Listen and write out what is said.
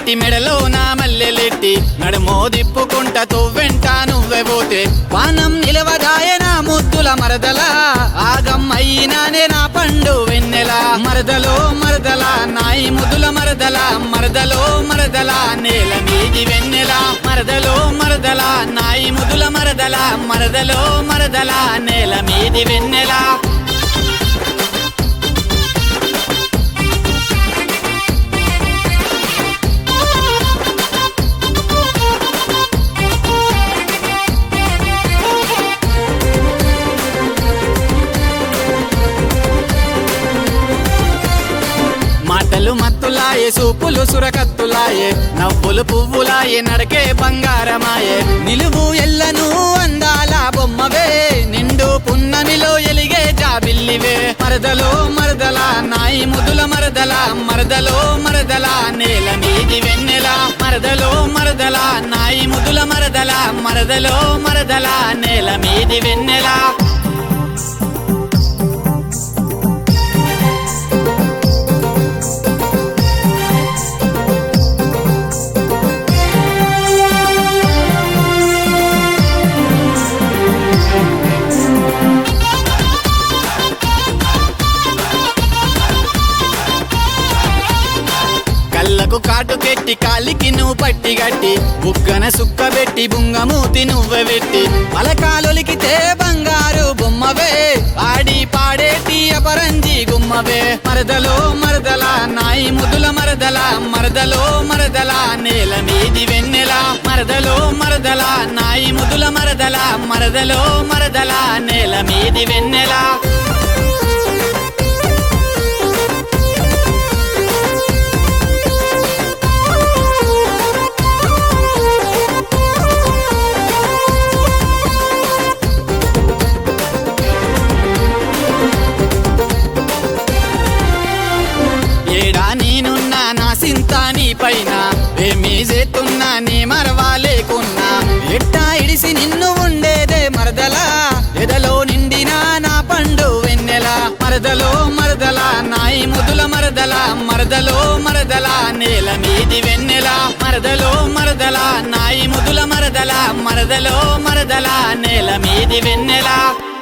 పెట్టి మెడలో నా మల్లెలెట్టి నడుమో దిప్పుకుంట తువ్వెంట నువ్వే పోతే పానం నిలవదాయ నా ముద్దుల మరదల ఆగం అయినానే నా పండు వెన్నెల మరదలో మరదల నాయి ముదుల మరదల మరదలో మరదల నేల మీది వెన్నెల మరదలో మరదల నాయి ముదుల మరదల మరదలో మరదల నేల మీది వెన్నెల మాటలు మత్తులాయే సూపులు సురకత్తులాయే నవ్వులు పువ్వులాయే నడకే బంగారమాయే నిలువు ఎల్లను అందాల బొమ్మవే నిండు పున్నమిలో ఎలిగే జాబిల్లివే మరదలో మరదల నాయి ముదుల మరదల మరదలో మరదల నేల మీది వెన్నెల మరదలో మరదల నాయి ముదుల మరదల మరదలో మరదల నేల మీది వెన్నెల కళ్ళకు కాటు కెట్టి కాలికి నువ్వు పట్టి గట్టి బుగ్గన సుక్క పెట్టి బుంగమూతి నువ్వె పెట్టి పలకాలొలికితే బంగారు బొమ్మవే ఆడి పాడేటి అపరంజి గుమ్మవే మరదలో మరదల నాయి ముదుల మరదల మరదలో మరదల నేల మీది వెన్నెల మరదలో మరదల నాయి ముదుల మరదల మరదలో మరదల నేల మీది వెన్నెల ఏడా నేనున్నా నా సింత నీ పైన ఏమీ చేస్తున్నా నీ మరవా లేకున్నా ఎట్టా ఇడిసి నిన్ను ఉండేదే మరదల ఎదలో నిండినా నా పండు వెన్నెల మరదలో మరదల నాయి ముదుల మరదల మరదలో మరదల నేల మీది వెన్నెల మరదలో మరదల నాయి ముదుల మరదల మరదలో మరదల నేల మీది వెన్నెల